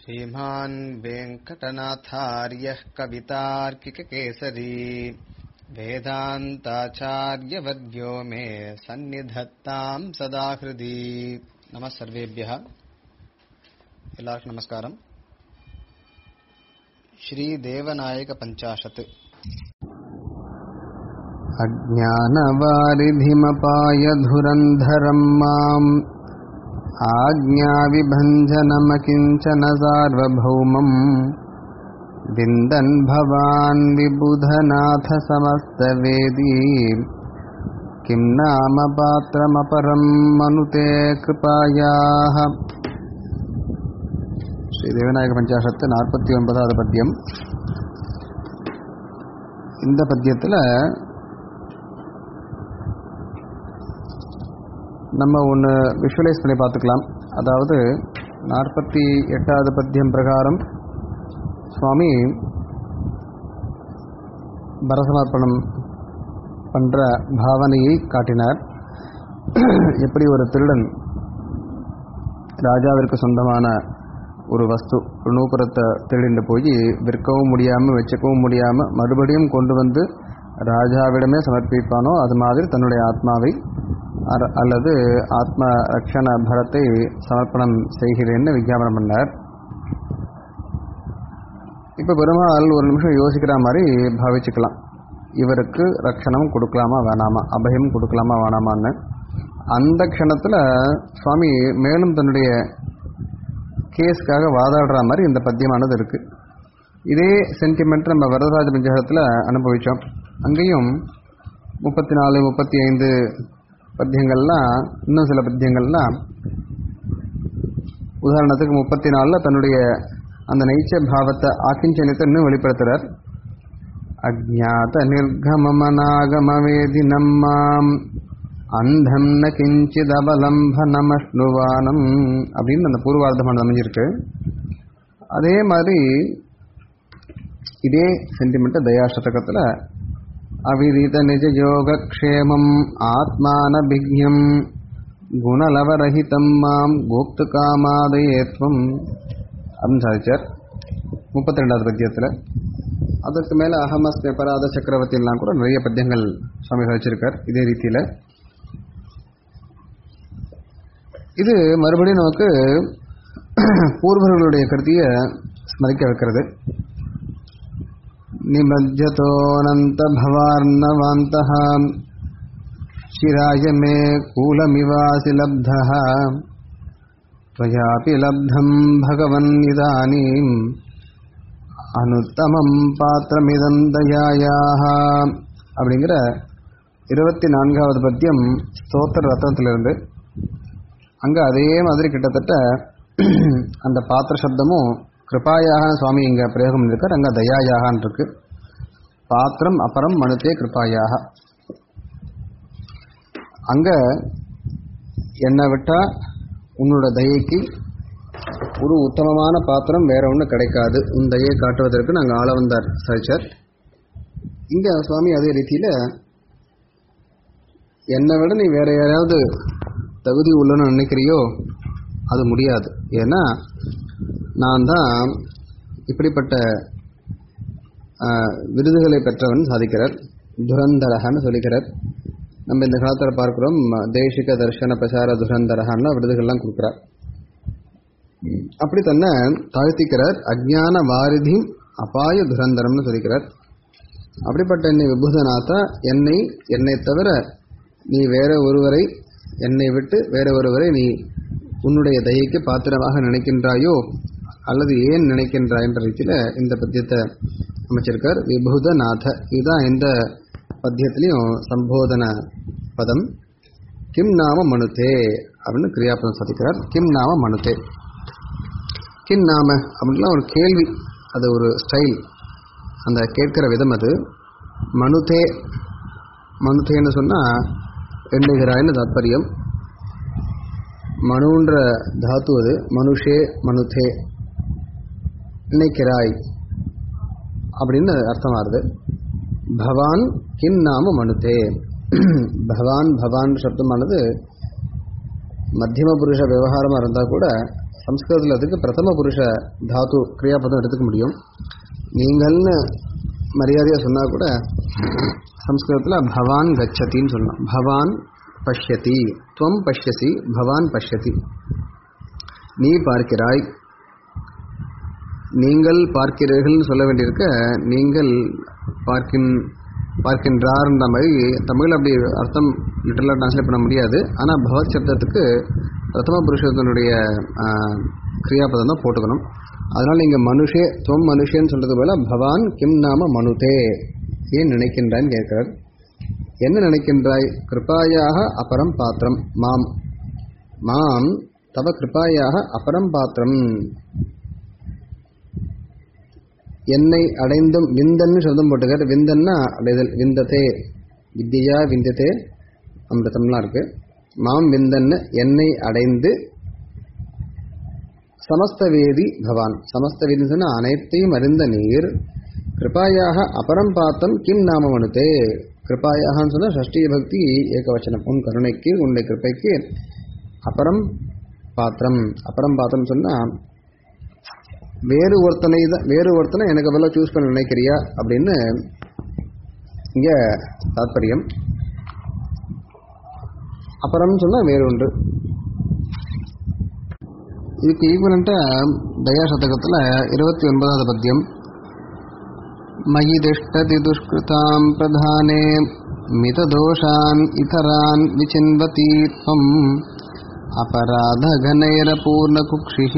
श्रीमान् वेङ्कटनाथार्यः कवितार्किककेसरी वेदान्ताचार्यवर्यो मे सन्निधत्ताम् सदा हृदि नमः सर्वेभ्यः எல்லாருக்கும் நமஸ்காரம் ஸ்ரீதேவநாயக பஞ்சாஷத் अज्ञानवारिधिमपायधुरन्धरम् माम् आज्ञाविभञ्जनमकिञ्चन सार्वभौमम् विन्दन् भवान् विबुधनाथ समस्तवेदी किं नाम पात्रमपरम् मनुते कृपायाः ஸ்ரீதேவநாயக பஞ்சாசத்து நாற்பத்தி ஒன்பதாவது பத்தியம் இந்த பத்தியத்தில் நம்ம ஒன்று விஷுவலைஸ் பண்ணி பார்த்துக்கலாம் அதாவது நாற்பத்தி எட்டாவது பத்தியம் பிரகாரம் சுவாமி பரசமர்ப்பணம் பண்ணுற பாவனையை காட்டினார் எப்படி ஒரு திருடன் ராஜாவிற்கு சொந்தமான ஒரு வஸ்து ஒரு நூப்புறத்தை திருடிண்டு போய் விற்கவும் முடியாமல் வச்சுக்கவும் முடியாமல் மறுபடியும் கொண்டு வந்து ராஜாவிடமே சமர்ப்பிப்பானோ அது மாதிரி தன்னுடைய ஆத்மாவை அல்லது ஆத்ம ரக்ஷண பரத்தை சமர்ப்பணம் செய்கிறேன்னு விஞ்ஞாபனம் பண்ணார் இப்போ பெருமாள் ஒரு நிமிஷம் யோசிக்கிற மாதிரி பாவிச்சுக்கலாம் இவருக்கு ரக்ஷணம் கொடுக்கலாமா வேணாமா அபயம் கொடுக்கலாமா வேணாமான்னு அந்த க்ஷணத்தில் சுவாமி மேலும் தன்னுடைய கேஸ்க்காக வாதாடுற மாதிரி இந்த பத்தியமானது இருக்கு இதே சென்டிமெண்ட் நம்ம வரதராஜ பஞ்சாயத்தில் அனுபவித்தோம் அங்கேயும் முப்பத்தி நாலு முப்பத்தி ஐந்து பத்தியங்கள்லாம் இன்னும் சில பத்தியங்கள்லாம் உதாரணத்துக்கு முப்பத்தி நாலில் தன்னுடைய அந்த நைச்ச பாவத்தை ஆக்கிஞ்சனித்தை இன்னும் வெளிப்படுத்துகிறார் அஜாத நிர்கமமனாகமவேதி நம்மாம் அந்தம் ந கிஞ்சித் அபலம்ப நமஷ்ணுவானம் அப்படின்னு அந்த பூர்வார்த்தமானது அமைஞ்சிருக்கு அதே மாதிரி இதே சென்டிமெண்ட் தயாசதகத்தில் அவிதித நிஜ யோகக்ஷேமம் ஆத்மானபிக்யம் குணலவரஹிதம் மாம் கோப்து காமாதயேத்வம் அப்படின்னு சாதிச்சார் முப்பத்தி ரெண்டாவது பத்தியத்தில் அதற்கு மேலே அகமஸ் பெப்பராத சக்கரவர்த்தியெல்லாம் கூட நிறைய பத்தியங்கள் சுவாமி சாதிச்சிருக்கார் இதே ரீதியில் இது மறுபடியும் நமக்கு பூர்வர்களுடைய கருத்திய ஸ்மரிக்க வைக்கிறது நிமஜ்ஜதோனந்த பவார்ணவாந்த சிராய மே கூலமிவாசி லப்த त्वयापि लब्धम् भगवन् इदानीम् அனுத்தமம் பாத்திரமிதம் தயாயாக அப்படிங்கிற இருபத்தி நான்காவது பத்தியம் ஸ்தோத்திர ரத்னத்திலிருந்து அங்கே அதே மாதிரி கிட்டத்தட்ட அந்த பாத்திர சப்தமும் கிருபாயாக சுவாமி இங்கே பிரயோகம் இருக்கார் அங்கே தயாயாகான் இருக்கு பாத்திரம் அப்புறம் மனுத்தே கிருபாயாக அங்கே என்னை விட்டா உன்னோட தயைக்கு ஒரு உத்தமமான பாத்திரம் வேற ஒன்று கிடைக்காது உன் தயை காட்டுவதற்கு நாங்கள் ஆள வந்தார் சாய்ச்சார் இங்கே சுவாமி அதே ரீதியில் என்னை விட நீ வேற யாராவது தகுதி உள்ளன்னு நினைக்கிறியோ அது முடியாது ஏன்னா நான் தான் இப்படிப்பட்ட விருதுகளை பெற்றவன் சாதிக்கிறார் துரந்தரகன்னு சொல்லிக்கிறார் நம்ம இந்த காலத்தில் பார்க்குறோம் தேசிக தர்ஷன பிரசார துரந்தரகான்னு விருதுகள்லாம் கொடுக்குறார் அப்படி தன்னை தாழ்த்திக்கிறார் அஜான வாரிதி அபாய துரந்தரம்னு சொல்லிக்கிறார் அப்படிப்பட்ட என்னை விபூதநாதா என்னை என்னை தவிர நீ வேற ஒருவரை என்னை விட்டு வேற ஒருவரை நீ உன்னுடைய தயைக்கு பாத்திரமாக நினைக்கின்றாயோ அல்லது ஏன் நினைக்கின்றாய் என்ற ரீதியில் இந்த பத்தியத்தை அமைச்சிருக்கார் விபூதநாத இதுதான் எந்த பத்தியத்திலையும் சம்போதன பதம் கிம் நாம மனுதே அப்படின்னு கிரியாபதம் சாதிக்கிறார் கிம் நாம மனுதே கிம் நாம அப்படின்லாம் ஒரு கேள்வி அது ஒரு ஸ்டைல் அந்த கேட்கிற விதம் அது மனுதே மனுதேன்னு சொன்னால் எண்ணுகிறாய்னு தாத்பரியம் மனுன்ற தாத்து அது மனுஷே மனுதே நினைக்கிறாய் அப்படின்னு அர்த்தமாகுது பவான் கிம் நாம மனுதே பவான் பவான் சப்தமானது மத்தியம புருஷ விவகாரமாக இருந்தால் கூட சம்ஸ்கிருதத்தில் அதுக்கு பிரதம புருஷ தாத்து கிரியாபதம் எடுத்துக்க முடியும் நீங்கள்னு மரியாதையாக சொன்னால் கூட சம்ஸ்கிருதத்தில் பவான் கச்சத்தின்னு சொல்லலாம் பவான் பஷ்யதி துவம் பஷ்யசி பவான் பஷ்யதி நீ பார்க்கிறாய் நீங்கள் பார்க்கிறீர்கள்னு சொல்ல வேண்டியிருக்க நீங்கள் பார்க்கின் பார்க்கின்றார்ன்ற மாதிரி தமிழ் அப்படி அர்த்தம் லிட்டரலாக ட்ரான்ஸ்லேட் பண்ண முடியாது ஆனால் பகவத் சப்தத்துக்கு பிரதம புருஷத்தினுடைய கிரியாபதம் தான் போட்டுக்கணும் அதனால் இங்கே மனுஷே துவம் மனுஷேன்னு சொல்றது போல பவான் கிம் நாம மனுதே ஏன் நினைக்கின்றான்னு கேட்கிறார் என்ன நினைக்கின்றாய் கிருபாயாக அபரம் பாத்திரம் மாம் மாம் தவ கிருபாயாக அபரம் பாத்திரம் என்னை அடைந்தும் விந்தன்னு சப்தம் போட்டுக்கார் விந்தன்னா அடைதல் விந்ததே வித்யா விந்ததே அமிர்தம்லாம் இருக்கு மாம் விந்தன்னு என்னை அடைந்து சமஸ்த வேதி பவான் சமஸ்த வேதி சொன்னா அனைத்தையும் அறிந்த நீர் கிருபாயாக அபரம் பார்த்தம் கிம் நாம மனுதே கிருபாயாகன்னு சொன்னா ஷஷ்டி பக்தி ஏகவச்சனம் உன் கருணைக்கு உன்னுடைய கிருப்பைக்கு அபரம் பாத்திரம் அபரம் பாத்திரம் சொன்னா வேறு ஒருத்தனை தான் வேறு ஒருத்தனை எனக்கு பதிலாக சூஸ் பண்ண நினைக்கிறியா அப்படின்னு இங்க தாத்பரியம் அப்புறம் சொன்னா வேறு ஒன்று இதுக்கு ஈக்குவலண்டா தயா சதகத்தில் இருபத்தி ஒன்பதாவது பத்தியம் மயி திஷ்டதி துஷ்கிருதாம் பிரதானே மிததோஷான் இதரான் விசின்வதி त्वम् अपराधघनैरपूर्णकुक्षिः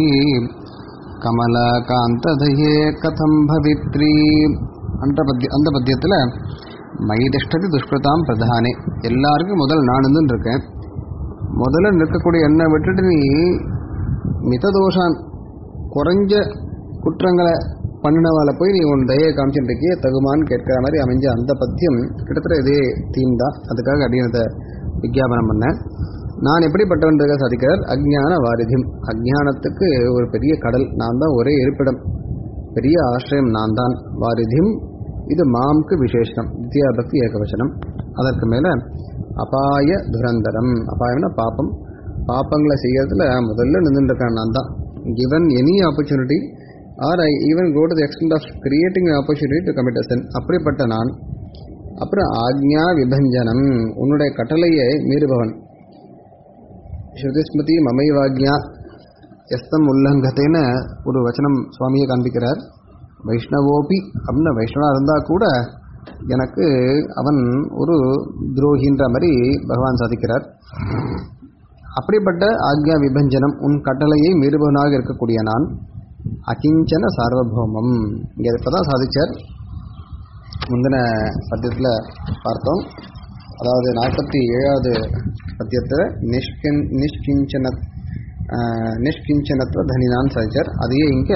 கமலகாந்ததயே கதம் பவித்ரி அந்த பத்திய அந்த பத்தியத்தில் மைதிஷ்டதி துஷ்கிருதாம் பிரதானே எல்லாருக்கும் முதல் நான் இருந்துன்னு இருக்கேன் முதல்ல நிற்கக்கூடிய எண்ணை விட்டுட்டு நீ மிததோஷான் குறைஞ்ச குற்றங்களை பண்ணினவால போய் நீ உன் தயை காமிச்சுட்டு இருக்கியே தகுமான்னு கேட்கிற மாதிரி அமைஞ்ச அந்த பத்தியம் கிட்டத்தட்ட இதே தீம் தான் அதுக்காக அடியனத்தை விஜாபனம் பண்ணேன் நான் எப்படிப்பட்டவன்றதை சாதிக்கிறார் அஜ்ஞான வாரிதிம் அஜ்ஞானத்துக்கு ஒரு பெரிய கடல் நான் தான் ஒரே இருப்பிடம் பெரிய ஆசிரியம் நான் தான் வாரிதிம் இது மாம்க்கு விசேஷம் வித்யா பக்தி ஏகவசனம் அதற்கு மேல அபாய துரந்தரம் அபாயம்னா பாப்பம் பாப்பங்களை செய்யறதுல முதல்ல நின்றுருக்கேன் நான் தான் given any opportunity or I even go to the extent of creating opportunity to commit a sin அப்படிப்பட்ட நான் அப்புறம் ஆக்ஞா விபஞ்சனம் உன்னுடைய கட்டளையை மீறுபவன் ஸ்ருதிஸ்மிருதி மமைவாக்யா எஸ்தம் உல்லங்கத்தைன்னு ஒரு வச்சனம் சுவாமியை காண்பிக்கிறார் வைஷ்ணவோபி அப்படின்னு வைஷ்ணவா இருந்தால் கூட எனக்கு அவன் ஒரு துரோகின்ற மாதிரி பகவான் சாதிக்கிறார் அப்படிப்பட்ட ஆக்ஞா விபஞ்சனம் உன் கட்டளையை மீறுபவனாக இருக்கக்கூடிய நான் அகிஞ்சன சார்வபௌமம் இங்கே இப்பதான் சாதிச்சார் முந்தின பத்தியத்தில் பார்த்தோம் அதாவது நாற்பத்தி ஏழாவது பத்தியத்தில் நிஷ்கின் நிஷ்கிஞ்சன நிஷ்கிஞ்சனத்துவ தனிதான் சாதிச்சார் அதையே இங்கே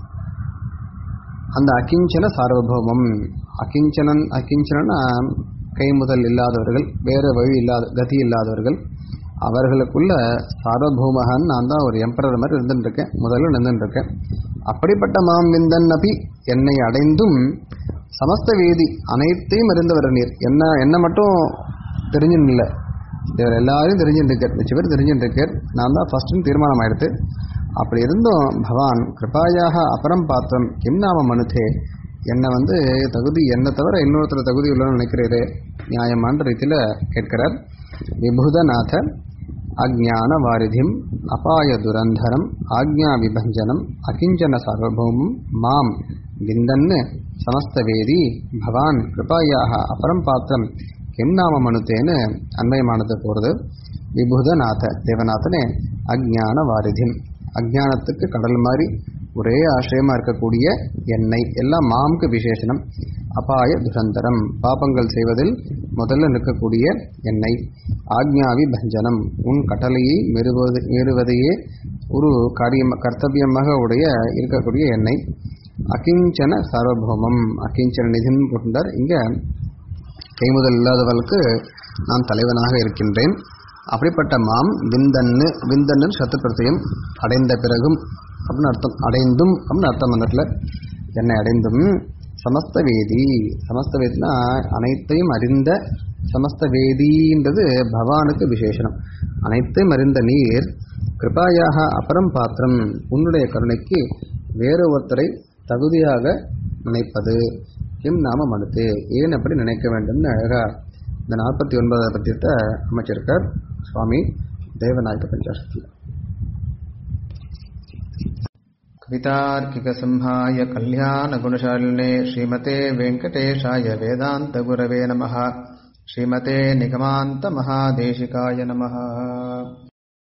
அந்த அகிஞ்சன சார்வபௌமம் அகிஞ்சனன் அகிஞ்சனா கை முதல் இல்லாதவர்கள் வேறு வழி இல்லாத கதி இல்லாதவர்கள் அவர்களுக்குள்ள சார்வபௌமகன் நான் தான் ஒரு எம்பரர் மாதிரி இருந்துட்டு இருக்கேன் முதல்ல நின்றுட்டு இருக்கேன் அப்படிப்பட்ட மாம் விந்தன் அபி என்னை அடைந்தும் சமஸ்த வேதி அனைத்தையும் அறிந்தவர் நீர் என்ன என்ன மட்டும் தெரிஞ்சுன்னு இல்லை இவர் எல்லாரையும் தெரிஞ்சுட்டு இருக்கார் மிச்ச பேர் தெரிஞ்சுட்டு இருக்கார் நான் தான் ஃபர்ஸ்ட்னு தீர்மானம் ஆயிடுத்து அப்படி இருந்தும் பகவான் கிருபாயாக அபரம் பாத்திரம் கிம் நாம மனுதே என்னை வந்து தகுதி என்னை தவிர இன்னொருத்தர் தகுதி உள்ளன்னு நினைக்கிறீரே நியாயமான ரீதியில் கேட்கிறார் விபுதநாத அஜான வாரிதிம் அபாய துரந்தரம் ஆக்ஞா விபஞ்சனம் அகிஞ்சன சார்வபௌமம் மாம் விந்தன்னு சமஸ்தவேதி பவான் கிருபாயாக அபரம் பாத்திரம் கிம் நாம மனுத்தேன்னு அன்வயமானது போகிறது விபுதநாத தேவநாதனே அஜான வாரிதிம் அஜானத்துக்கு கடல் மாதிரி ஒரே ஆசிரியமா இருக்கக்கூடிய எண்ணெய் எல்லாம் மாம்க்கு விசேஷனம் அபாய துரந்தரம் பாபங்கள் செய்வதில் முதல்ல நிற்கக்கூடிய எண்ணெய் ஆக்ஞாவி பஞ்சனம் உன் கட்டளையை மீறுவது மீறுவதையே ஒரு காரியம் கர்த்தவியமாக உடைய இருக்கக்கூடிய எண்ணெய் அகிஞ்சன சார்வபௌமம் அகிஞ்சன நிதின்னு போட்டிருந்தார் இங்க கைமுதல் இல்லாதவர்களுக்கு நான் தலைவனாக இருக்கின்றேன் அப்படிப்பட்ட மாம் விந்தன்னு விந்தன்னு சத்துப்பிரத்தியம் அடைந்த பிறகும் அப்படின்னு அர்த்தம் அடைந்தும் அப்படின்னு அர்த்தம் அந்த இடத்துல என்னை அடைந்தும் சமஸ்த வேதி சமஸ்த வேதினா அனைத்தையும் அறிந்த சமஸ்த வேதின்றது பகவானுக்கு விசேஷனம் அனைத்தையும் அறிந்த நீர் கிருபாயாக அபரம் பாத்திரம் உன்னுடைய கருணைக்கு வேறு ஒருத்தரை தகுதியாக நினைப்பது கிம் நாம மனுத்து ஏன் அப்படி நினைக்க வேண்டும்னு அழகா இந்த நாற்பத்தி ஒன்பதாவது பத்தியத்தை அமைச்சிருக்கார் சுவாமி தேவநாயக பஞ்சாசத்தில் कवितार्किकसंहाय कल्याणगुणशालिने श्रीमते वेङ्कटेशाय वेदान्तगुरवे नमः श्रीमते निगमान्तमहादेशिकाय नमः